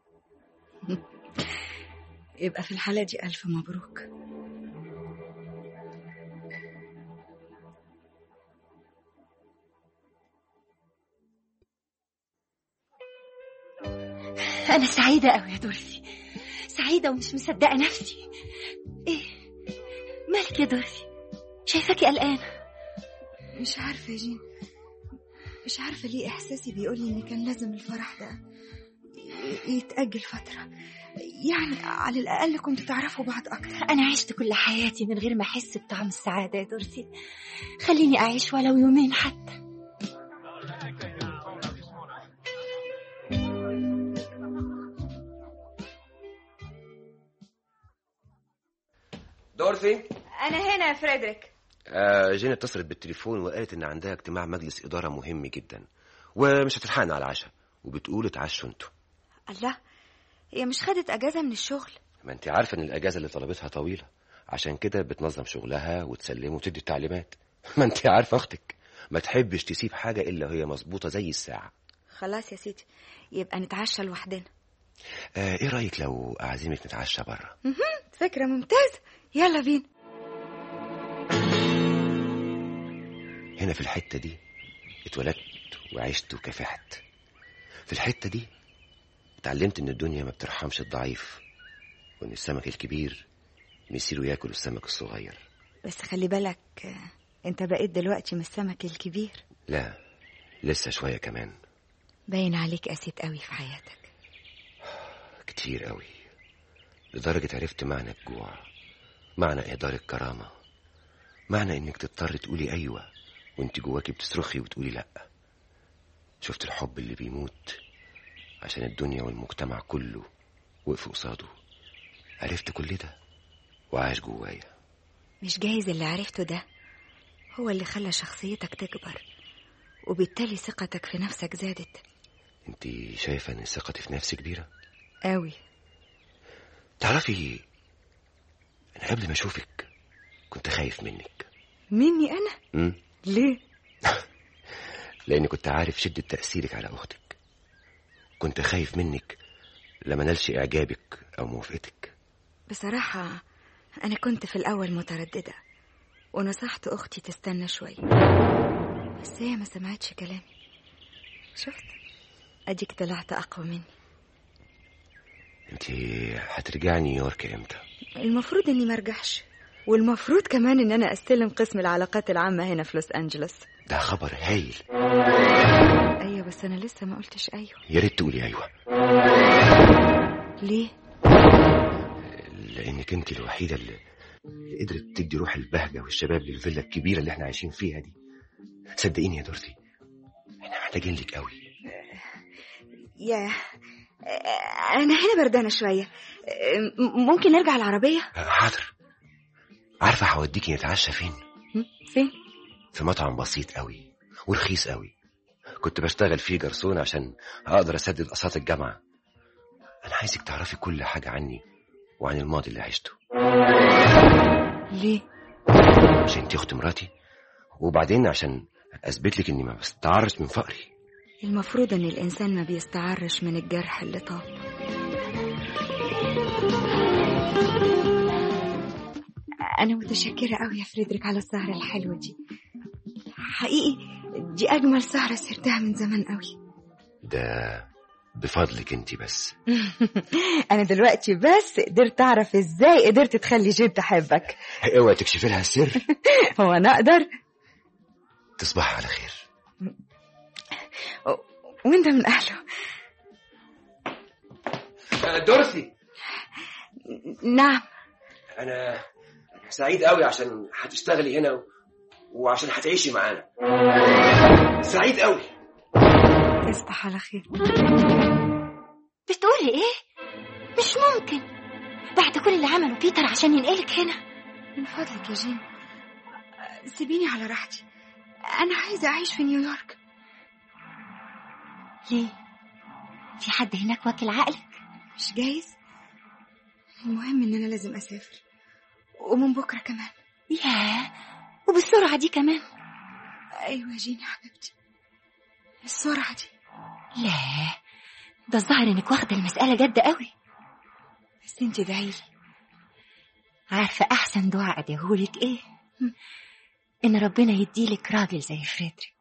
[SPEAKER 8] يبقى في الحالة دي ألف مبروك
[SPEAKER 2] أنا سعيدة أوي يا دورسي سعيدة ومش مصدقة نفسي إيه مالك يا دورسي شايفاكي قلقانة
[SPEAKER 8] مش عارفة يا جين مش عارفة ليه إحساسي بيقولي إن كان لازم الفرح ده ي- يتأجل فترة يعني على الأقل كنتوا تعرفوا بعض أكتر
[SPEAKER 2] أنا عشت كل حياتي من غير ما أحس بطعم السعادة يا دورسي خليني أعيش ولو يومين حتى
[SPEAKER 3] دورثي
[SPEAKER 8] أنا هنا يا فريدريك
[SPEAKER 3] آه جين اتصلت بالتليفون وقالت ان عندها اجتماع مجلس اداره مهم جدا ومش هتلحقنا على العشاء وبتقول اتعشوا انتوا
[SPEAKER 8] الله هي مش خدت أجازة من الشغل
[SPEAKER 3] ما انت عارفه ان الاجازه اللي طلبتها طويله عشان كده بتنظم شغلها وتسلمه وتدي التعليمات ما انت عارفه اختك ما تحبش تسيب حاجه الا وهي مظبوطه زي الساعه
[SPEAKER 8] خلاص يا سيدي يبقى نتعشى لوحدنا
[SPEAKER 3] آه ايه رايك لو اعزمك نتعشى بره
[SPEAKER 8] فكرة ممتازة يلا بينا
[SPEAKER 3] هنا في الحته دي اتولدت وعشت وكافحت في الحته دي اتعلمت ان الدنيا ما بترحمش الضعيف وان السمك الكبير مصيره ياكل السمك الصغير
[SPEAKER 8] بس خلي بالك آه، انت بقيت دلوقتي من السمك الكبير
[SPEAKER 3] لا لسه شويه كمان
[SPEAKER 8] باين عليك قسيت قوي في حياتك
[SPEAKER 3] كتير قوي لدرجة عرفت معنى الجوع معنى إهدار الكرامة معنى إنك تضطر تقولي أيوة وإنت جواكي بتصرخي وتقولي لأ شفت الحب اللي بيموت عشان الدنيا والمجتمع كله وقفوا قصاده عرفت كل ده وعاش جوايا
[SPEAKER 8] مش جايز اللي عرفته ده هو اللي خلى شخصيتك تكبر وبالتالي ثقتك في نفسك زادت
[SPEAKER 3] انت شايفة ان ثقتي في نفسي كبيرة
[SPEAKER 8] قوي
[SPEAKER 3] تعرفي انا قبل ما اشوفك كنت خايف منك
[SPEAKER 8] مني أنا؟
[SPEAKER 3] مم.
[SPEAKER 8] ليه؟
[SPEAKER 3] لأني كنت عارف شدة تأثيرك على أختك كنت خايف منك لما نلش إعجابك أو موافقتك
[SPEAKER 8] بصراحة أنا كنت في الأول مترددة ونصحت أختي تستنى شوية بس هي ما سمعتش كلامي شفت أديك طلعت أقوى مني
[SPEAKER 3] أنت هترجعي نيويورك إمتى؟
[SPEAKER 8] المفروض إني مرجعش والمفروض كمان إن أنا أستلم قسم العلاقات العامة هنا في لوس أنجلوس
[SPEAKER 3] ده خبر هايل
[SPEAKER 8] أيوة بس أنا لسه ما قلتش أيوة
[SPEAKER 3] يا ريت تقولي أيوة
[SPEAKER 8] ليه؟
[SPEAKER 3] لأنك أنت الوحيدة اللي اللي قدرت تدي روح البهجة والشباب للفيلا الكبيرة اللي احنا عايشين فيها دي صدقيني يا دورتي احنا محتاجين لك قوي
[SPEAKER 8] يا أنا هنا بردانة شوية م- ممكن نرجع العربية؟
[SPEAKER 3] حاضر عارفة هوديكي نتعشى فين؟
[SPEAKER 8] فين؟
[SPEAKER 3] في مطعم بسيط قوي ورخيص قوي كنت بشتغل فيه جرسون عشان اقدر اسدد قسط الجامعة انا عايزك تعرفي كل حاجة عني وعن الماضي اللي عشته
[SPEAKER 8] ليه؟
[SPEAKER 3] عشان انتي اخت مراتي وبعدين عشان اثبت لك اني ما بستعرش من فقري
[SPEAKER 8] المفروض إن الإنسان ما بيستعرش من الجرح اللي طاب أنا متشكرة أوي يا فريدريك على السهرة الحلوة دي حقيقي دي أجمل سهرة سهرتها من زمان أوي
[SPEAKER 3] ده بفضلك انتي بس
[SPEAKER 8] أنا دلوقتي بس قدرت أعرف إزاي قدرت تخلي جيب تحبك
[SPEAKER 3] اوعي تكشفي لها السر
[SPEAKER 8] هو أنا أقدر
[SPEAKER 3] تصبح على خير
[SPEAKER 8] وأنت من أهله
[SPEAKER 3] دورثي
[SPEAKER 8] نعم
[SPEAKER 3] انا سعيد قوي عشان هتشتغلي هنا و... وعشان هتعيشي معانا سعيد قوي
[SPEAKER 8] تصبح على خير
[SPEAKER 2] بتقولي ايه مش ممكن بعد كل اللي عمله بيتر عشان ينقلك هنا
[SPEAKER 8] من فضلك يا جين سيبيني على راحتي أنا عايزة أعيش في نيويورك
[SPEAKER 2] ليه في حد هناك واكل عقلك
[SPEAKER 8] مش جايز المهم إن أنا لازم أسافر ومن بكرة كمان
[SPEAKER 2] ياه وبالسرعة دي كمان
[SPEAKER 8] أيوة يا جين يا حبيبتي السرعة دي
[SPEAKER 2] لا ده الظاهر انك واخدة المسألة جد قوي
[SPEAKER 8] بس انت ادعيلي
[SPEAKER 2] عارفة أحسن دعاء أديهولك إيه؟ إن ربنا يديلك راجل زي فريدريك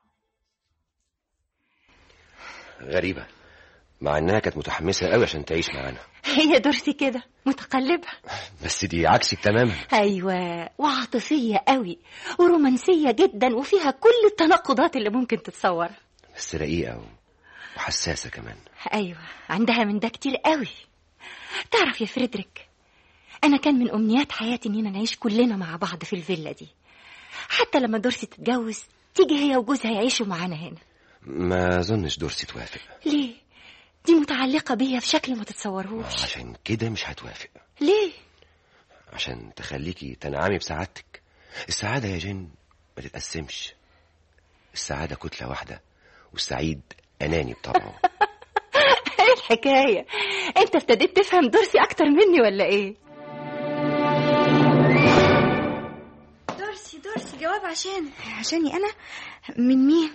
[SPEAKER 3] غريبة مع انها كانت متحمسة قوي عشان تعيش معانا
[SPEAKER 2] هي دورتي كده متقلبة
[SPEAKER 3] بس دي عكسك تماما
[SPEAKER 2] أيوة وعاطفية قوي ورومانسية جدا وفيها كل التناقضات اللي ممكن تتصور
[SPEAKER 3] بس رقيقة و- وحساسة كمان
[SPEAKER 2] أيوة عندها من ده كتير قوي تعرف يا فريدريك أنا كان من أمنيات حياتي إننا نعيش كلنا مع بعض في الفيلا دي حتى لما دورسي تتجوز تيجي هي وجوزها يعيشوا معانا هنا
[SPEAKER 3] ما اظنش دورسي توافق
[SPEAKER 2] ليه؟ دي متعلقة بيا في شكل ما تتصورهوش
[SPEAKER 3] عشان كده مش هتوافق
[SPEAKER 2] ليه؟
[SPEAKER 3] عشان تخليكي تنعمي بسعادتك السعادة يا جن ما تتقسمش السعادة كتلة واحدة والسعيد أناني بطبعه
[SPEAKER 2] ايه الحكاية؟ انت ابتديت تفهم دورسي أكتر مني ولا ايه؟
[SPEAKER 8] دورسي دورسي جواب عشان عشاني أنا من مين؟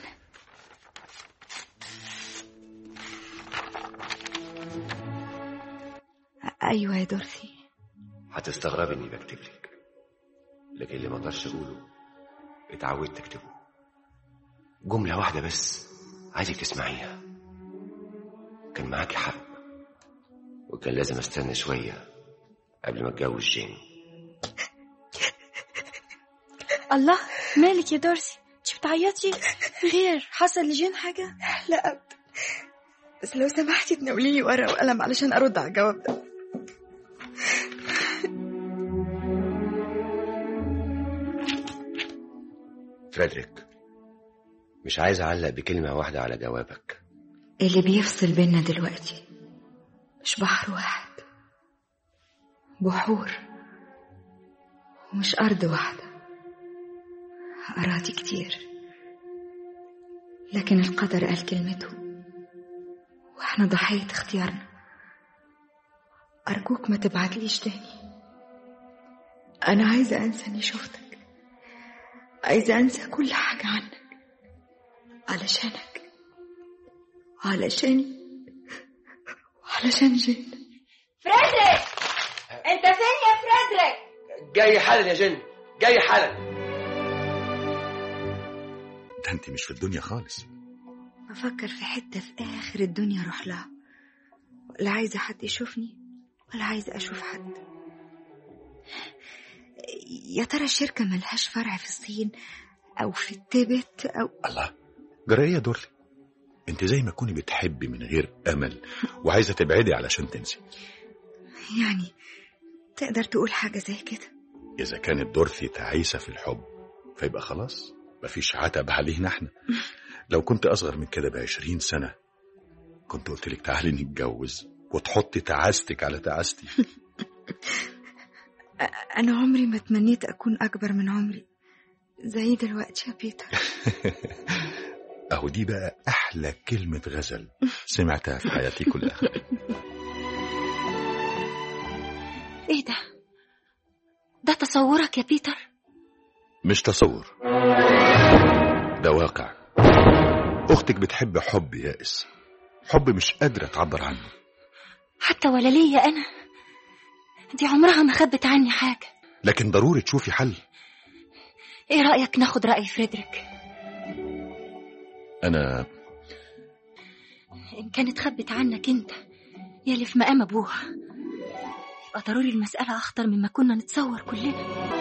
[SPEAKER 8] أيوة يا دورسي
[SPEAKER 3] هتستغربي إني بكتب لك لكن اللي ما اقدرش أقوله اتعودت أكتبه جملة واحدة بس عايزك تسمعيها كان معاكي حق وكان لازم استنى شوية قبل ما اتجوز جين
[SPEAKER 10] الله مالك يا دورسي انت بتعيطي خير حصل لجين حاجة
[SPEAKER 8] لا أبدا بس لو سمحتي تناوليني ورقة وقلم علشان أرد على الجواب ده
[SPEAKER 3] فريدريك مش عايز أعلق بكلمة واحدة على جوابك
[SPEAKER 8] اللي بيفصل بينا دلوقتي مش بحر واحد بحور ومش أرض واحدة أراضي كتير لكن القدر قال كلمته واحنا ضحية اختيارنا أرجوك ما تبعتليش تاني أنا عايزة أنسى إني شفتك عايزة أنسى كل حاجة عنك علشانك وعلشاني وعلشان جين
[SPEAKER 2] فريدريك انت فين يا فريدريك
[SPEAKER 3] جاي حالا يا جن جاي حالا
[SPEAKER 5] ده انت مش في الدنيا خالص
[SPEAKER 8] بفكر في حتة في آخر الدنيا أروح لها ولا عايزة حد يشوفني ولا عايزة أشوف حد يا ترى الشركة ملهاش فرع في الصين أو في التبت أو
[SPEAKER 5] الله جرى ايه يا دورلي انت زي ما تكوني بتحبي من غير امل وعايزه تبعدي علشان تنسي
[SPEAKER 8] يعني تقدر تقول حاجة زي كده
[SPEAKER 5] اذا كانت دورثي تعيسه في الحب فيبقى خلاص مفيش عتب علينا احنا لو كنت اصغر من كده بعشرين سنه كنت قلت لك تعالي نتجوز وتحطي تعاستك على تعاستي
[SPEAKER 8] أ- أنا عمري ما تمنيت أكون أكبر من عمري زي دلوقتي يا بيتر
[SPEAKER 5] اهو دي بقى احلى كلمه غزل سمعتها في حياتي كلها
[SPEAKER 2] ايه ده ده تصورك يا بيتر
[SPEAKER 5] مش تصور ده واقع اختك بتحب حب يائس حب مش قادره تعبر عنه
[SPEAKER 2] حتى ولا ليا انا دي عمرها ما خبت عني حاجة
[SPEAKER 5] لكن ضروري تشوفي حل
[SPEAKER 2] ايه رأيك ناخد رأي فريدريك
[SPEAKER 5] انا
[SPEAKER 2] ان كانت خبت عنك انت يا اللي في مقام ابوها يبقى ضروري المسألة أخطر مما كنا نتصور كلنا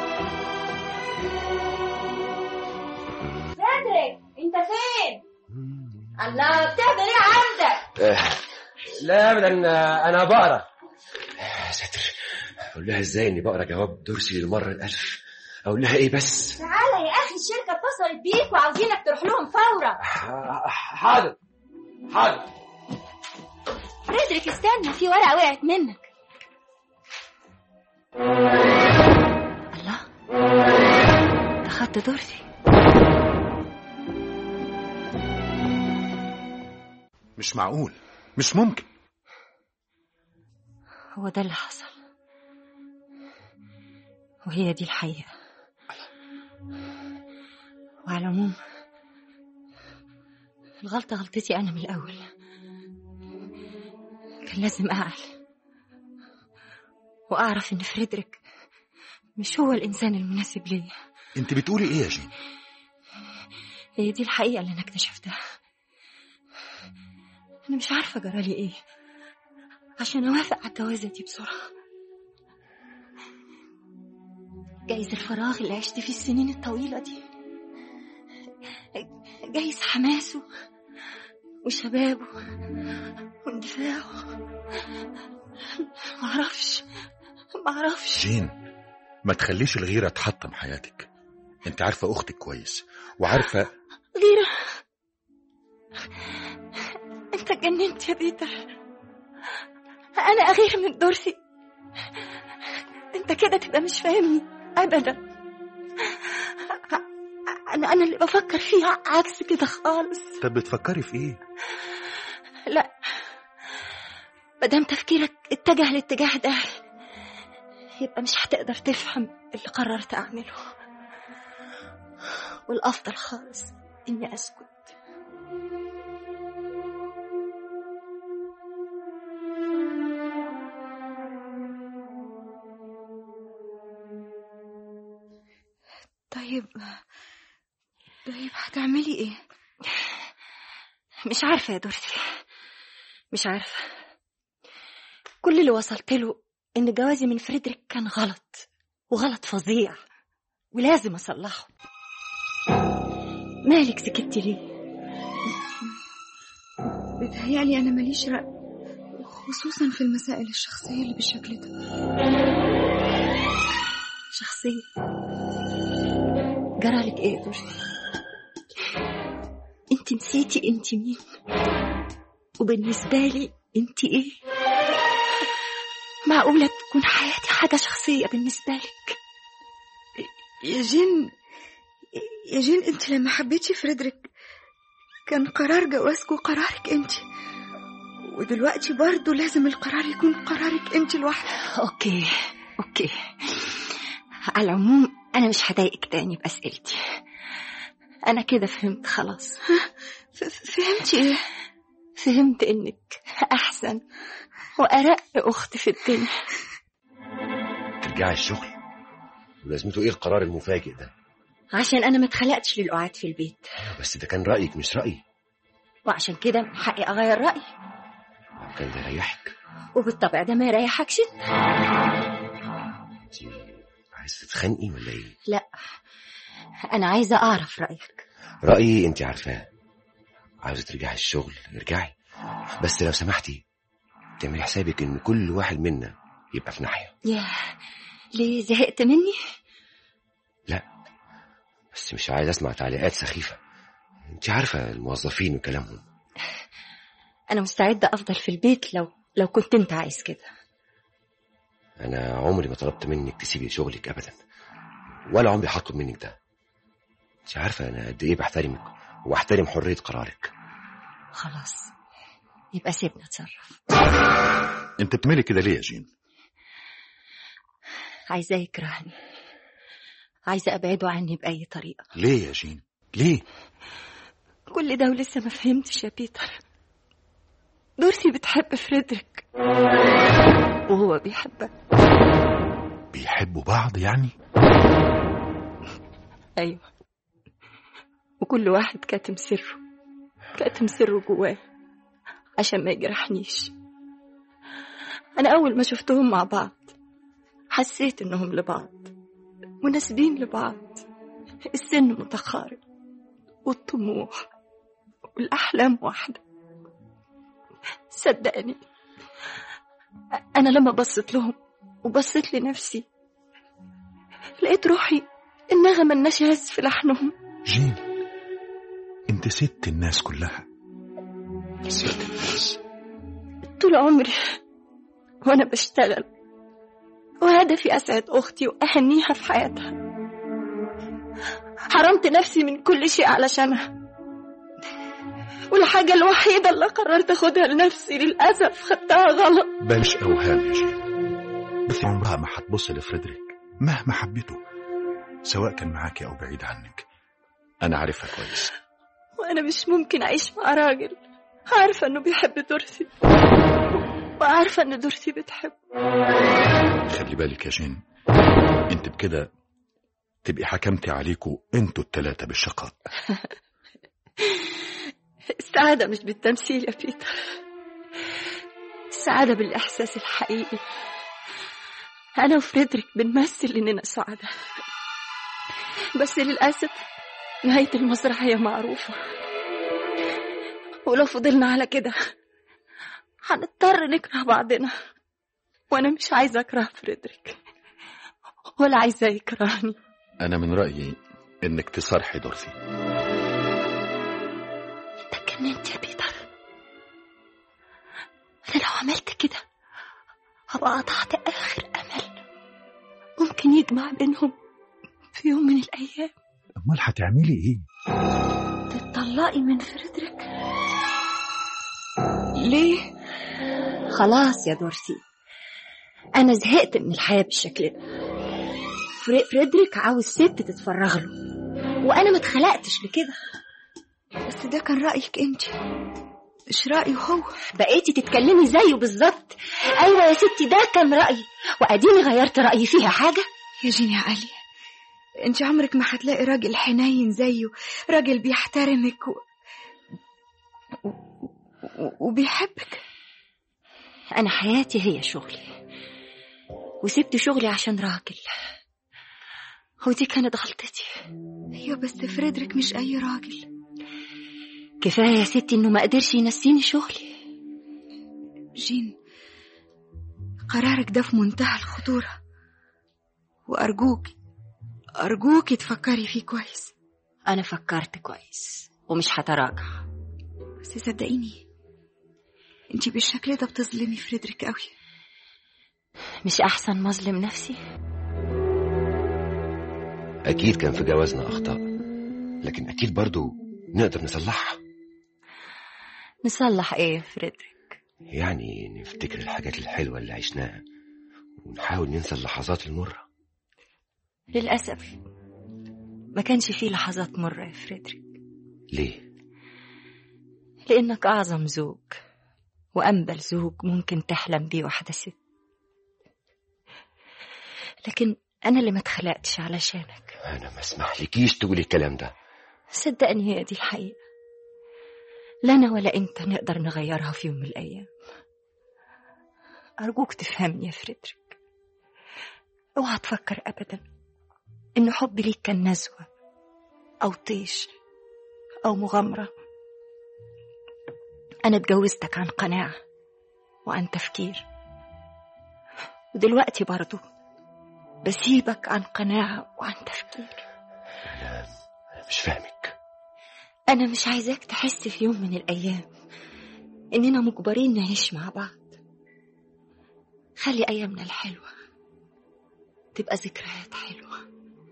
[SPEAKER 2] فريدريك انت فين الله بتعمل ايه عندك
[SPEAKER 3] لا ابدا انا بقرا يا ساتر اقول لها ازاي اني بقرا جواب دورسي للمره الالف اقول لها ايه بس
[SPEAKER 2] تعالى يا اخي الشركة اتصلت بيك وعاوزينك تروح لهم فورا
[SPEAKER 3] حاضر حاضر
[SPEAKER 2] فريدريك استنى في ورقة وقعت منك الله ده خط دورسي
[SPEAKER 5] مش معقول مش ممكن
[SPEAKER 2] هو ده اللي حصل وهي دي الحقيقة وعلى العموم الغلطة غلطتي أنا من الأول كان لازم أعقل وأعرف إن فريدريك مش هو الإنسان المناسب ليا
[SPEAKER 5] انت بتقولي ايه يا جين
[SPEAKER 2] هي دي الحقيقة اللي أنا اكتشفتها أنا مش عارفة جرالي إيه عشان أوافق على الجوازة دي بسرعة جايز الفراغ اللي عشت فيه السنين الطويلة دي جايز حماسه وشبابه واندفاعه معرفش معرفش
[SPEAKER 5] جين ما تخليش الغيرة تحطم حياتك انت عارفة اختك كويس وعارفة
[SPEAKER 2] غيرة انت اتجننت يا بيتر انا اغير من دورسي انت كده تبقى مش فاهمني ابدا انا انا اللي بفكر فيها عكس كده خالص
[SPEAKER 5] طب بتفكري في ايه
[SPEAKER 2] لا مادام تفكيرك اتجه الاتجاه ده يبقى مش هتقدر تفهم اللي قررت اعمله والافضل خالص اني اسكت
[SPEAKER 8] طيب طيب هتعملي ايه
[SPEAKER 2] مش عارفة يا دورتي مش عارفة كل اللي وصلت له إن جوازي من فريدريك كان غلط وغلط فظيع ولازم أصلحه مالك سكتي ليه؟
[SPEAKER 8] بتهيألي أنا ماليش رأي خصوصا في المسائل الشخصية اللي بالشكل ده
[SPEAKER 2] شخصية جرالك إيه يا دورتي؟ انت نسيتي انت مين وبالنسبة لي انت ايه معقولة تكون حياتي حاجة شخصية بالنسبة لك
[SPEAKER 8] يا جين يا جين انت لما حبيتي فريدريك كان قرار جوازكوا قرارك انت ودلوقتي برضه لازم القرار يكون قرارك انت لوحدك
[SPEAKER 2] اوكي اوكي على العموم انا مش هضايقك تاني باسئلتي أنا كده فهمت خلاص
[SPEAKER 8] ف- فهمتي ايه
[SPEAKER 2] فهمت إنك أحسن وأرق أخت في الدنيا
[SPEAKER 3] ترجعي الشغل ولازمته ايه القرار المفاجئ ده
[SPEAKER 2] عشان أنا ما اتخلقتش للقعاد في البيت
[SPEAKER 3] بس ده كان رايك مش رايي
[SPEAKER 2] وعشان كده من حقي أغير رأيي
[SPEAKER 3] لو كان ده يريحك
[SPEAKER 2] وبالطبع ده ما يريحكش
[SPEAKER 3] انت عايز تتخانقي ولا ايه
[SPEAKER 2] لا أنا عايزة أعرف رأيك
[SPEAKER 3] رايي انت عارفاه عاوزه ترجعي الشغل ارجعي بس لو سمحتي تعملي حسابك ان كل واحد منا يبقى في ناحيه
[SPEAKER 2] ياه ليه زهقت مني
[SPEAKER 3] بس مش عايز اسمع تعليقات سخيفه انت عارفه الموظفين وكلامهم
[SPEAKER 2] أنا مستعدة أفضل في البيت لو لو كنت أنت عايز كده
[SPEAKER 3] انا عمري ما طلبت منك تسيبي شغلك ابدا ولا عمري هطلب منك ده انت عارفه انا قد ايه بحترمك واحترم حريه قرارك
[SPEAKER 2] خلاص يبقى سيبني أتصرف
[SPEAKER 5] انت بتعملي كده ليه يا جين
[SPEAKER 2] عايزاه يكرهني عايزة أبعده عني بأي طريقة
[SPEAKER 5] ليه يا جين ليه
[SPEAKER 2] كل ده ولسه ما فهمتش يا بيتر دورسي بتحب فريدريك وهو بيحبك
[SPEAKER 5] بيحبوا بعض يعني
[SPEAKER 2] أيوة وكل واحد كاتم سره كاتم سره جواه عشان ما يجرحنيش أنا أول ما شفتهم مع بعض حسيت إنهم لبعض مناسبين لبعض السن متقارب والطموح والأحلام واحدة صدقني أنا لما بصيت لهم وبصيت لنفسي لقيت روحي النغمة النشاز في لحنهم
[SPEAKER 5] جين انت ست الناس كلها ست الناس
[SPEAKER 2] طول عمري وأنا بشتغل وهدفي أسعد أختي وأهنيها في حياتها حرمت نفسي من كل شيء علشانها والحاجة الوحيدة اللي قررت أخدها لنفسي للأسف خدتها غلط
[SPEAKER 5] بلاش اوهام يا جين بس عمرها ما هتبص لفريدريك مهما حبيته سواء كان معاكي او بعيد عنك انا عارفها كويس
[SPEAKER 2] وأنا مش ممكن أعيش مع راجل عارفة إنه بيحب دورسي وعارفة إن دورسي بتحبه
[SPEAKER 5] خلي بالك يا جين انت بكده تبقي حكمتي عليكوا انتوا التلاتة بالشقاء
[SPEAKER 2] السعادة مش بالتمثيل يا بيتر السعادة بالإحساس الحقيقي أنا وفريدريك بنمثل إننا سعداء بس للأسف نهاية المسرحية معروفة ولو فضلنا على كده هنضطر نكره بعضنا وأنا مش عايزة أكره فريدريك ولا عايزة يكرهني
[SPEAKER 5] انا من رأيي انك تصارحي دورثي
[SPEAKER 2] اتجننت يا بيتر أنا لو عملت كده هبقى قطعت آخر أمل ممكن يجمع بينهم في يوم من الأيام
[SPEAKER 5] امال هتعملي ايه
[SPEAKER 2] تطلقي من فريدريك
[SPEAKER 8] ليه
[SPEAKER 2] خلاص يا دورسي أنا زهقت من الحياة بالشكل ده فري- فريدريك عاوز ست تتفرغ له وأنا ما اتخلقتش لكده
[SPEAKER 8] بس ده كان رأيك انت مش رأيه هو
[SPEAKER 2] بقيتي تتكلمي زيه بالظبط أيوة يا ستي ده كان رأيي وأديني غيرت رأيي فيها حاجة
[SPEAKER 8] يا جين يا علي انت عمرك ما هتلاقي راجل حنين زيه راجل بيحترمك و... و... و... وبيحبك
[SPEAKER 2] أنا حياتي هي شغلي وسبت شغلي عشان راجل ودي كانت غلطتي
[SPEAKER 8] ايوه بس فريدريك مش اي راجل
[SPEAKER 2] كفاية يا ستي إنه ما قدرش ينسيني شغلي
[SPEAKER 8] جين قرارك ده في منتهى الخطورة وأرجوك أرجوك تفكري فيه كويس
[SPEAKER 2] أنا فكرت كويس ومش هتراجع
[SPEAKER 8] بس صدقيني انتي بالشكل ده بتظلمي فريدريك قوي
[SPEAKER 2] مش أحسن ما أظلم نفسي
[SPEAKER 3] اكيد كان في جوازنا اخطاء لكن اكيد برضو نقدر نصلحها
[SPEAKER 2] نصلح إيه يا فريدريك
[SPEAKER 3] يعني نفتكر الحاجات الحلوه اللي عشناها ونحاول ننسى اللحظات المره
[SPEAKER 2] للأسف ما كانش فيه لحظات مرة يا فريدريك
[SPEAKER 3] ليه
[SPEAKER 2] لأنك أعظم زوج وأنبل زوج ممكن تحلم بيه واحدة ست لكن أنا اللي ما اتخلقتش علشانك
[SPEAKER 3] انا ما اسمحلكيش تقولي الكلام ده
[SPEAKER 2] صدقني هي دي الحقيقة لا أنا ولا أنت نقدر نغيرها في يوم من الأيام أرجوك تفهمني يا فريدريك اوعى تفكر أبدا إن حبي ليك كان نزوة أو طيش أو مغامرة أنا اتجوزتك عن قناعة وعن تفكير ودلوقتي برضو بسيبك عن قناعة وعن تفكير
[SPEAKER 3] انا أنا مش فاهمك
[SPEAKER 2] أنا مش عايزاك تحس في يوم من الأيام إننا مجبرين نعيش مع بعض خلي أيامنا الحلوة تبقى ذكريات حلوة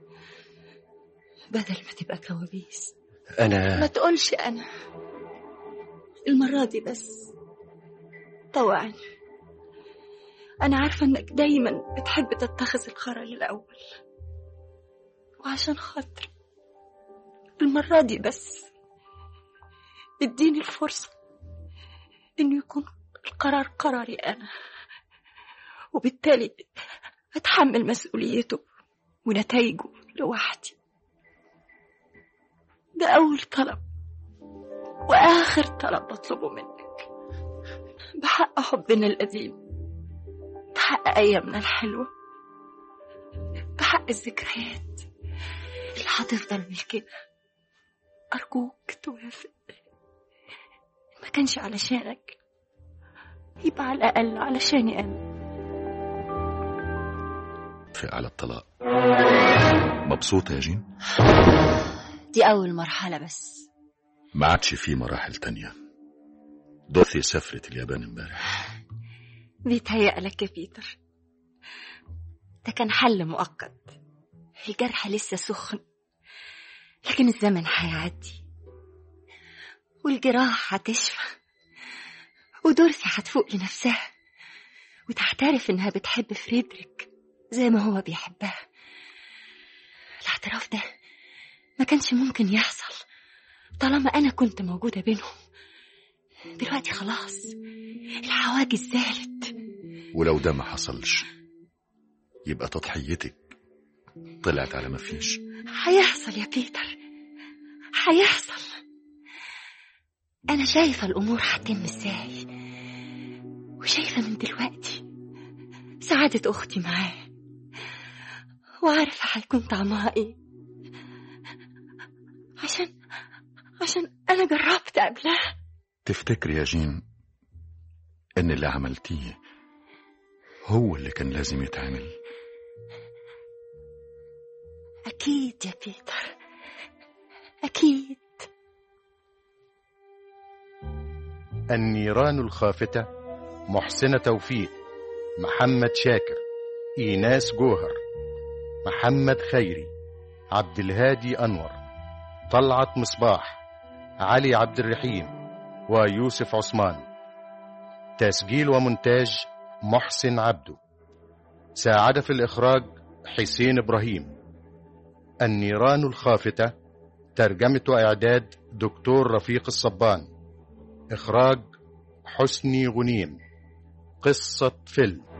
[SPEAKER 2] بدل ما تبقى كوابيس ما
[SPEAKER 3] انا
[SPEAKER 2] تقولش أنا المرة دي بس طوعني أنا عارفة إنك دايما بتحب تتخذ القرار الأول وعشان خاطري المرة دي بس اديني الفرصة إنه يكون القرار قراري أنا وبالتالي أتحمل مسؤوليته ونتائجه لوحدي ده أول طلب وآخر طلب بطلبه منك بحق حبنا القديم بحق أيامنا الحلوة بحق الذكريات اللي هتفضل ملكنا أرجوك توافق ما كانش علشانك يبقى على الأقل علشاني أنا
[SPEAKER 5] اتفق على الطلاق مبسوطة يا جين
[SPEAKER 2] دي أول مرحلة بس
[SPEAKER 5] ما عادش في مراحل تانية دورثي سافرت اليابان امبارح
[SPEAKER 2] بيتهيألك يا بيتر ده كان حل مؤقت الجرح لسه سخن لكن الزمن هيعدي والجراح هتشفى ودورثي هتفوق لنفسها وتعترف انها بتحب فريدريك زي ما هو بيحبها الاعتراف ده ما كانش ممكن يحصل طالما انا كنت موجودة بينهم دلوقتي خلاص الحواجز زالت
[SPEAKER 5] ولو ده ما حصلش يبقى تضحيتك طلعت على ما فيش
[SPEAKER 2] هيحصل يا بيتر هيحصل أنا شايفة الأمور هتتم إزاي وشايفة من دلوقتي سعادة أختي معاه وعارفة هيكون طعمها إيه عشان عشان أنا جربت قبلها
[SPEAKER 5] تفتكري يا جين ان اللي عملتيه هو اللي كان لازم يتعمل
[SPEAKER 2] أكيد يا بيتر أكيد
[SPEAKER 1] النيران الخافتة محسنة توفيق محمد شاكر إيناس جوهر محمد خيري عبد الهادي أنور طلعت مصباح علي عبد الرحيم ويوسف عثمان تسجيل ومونتاج محسن عبده ساعد في الإخراج حسين إبراهيم النيران الخافتة ترجمة وإعداد دكتور رفيق الصبان إخراج حسني غنيم قصة فيلم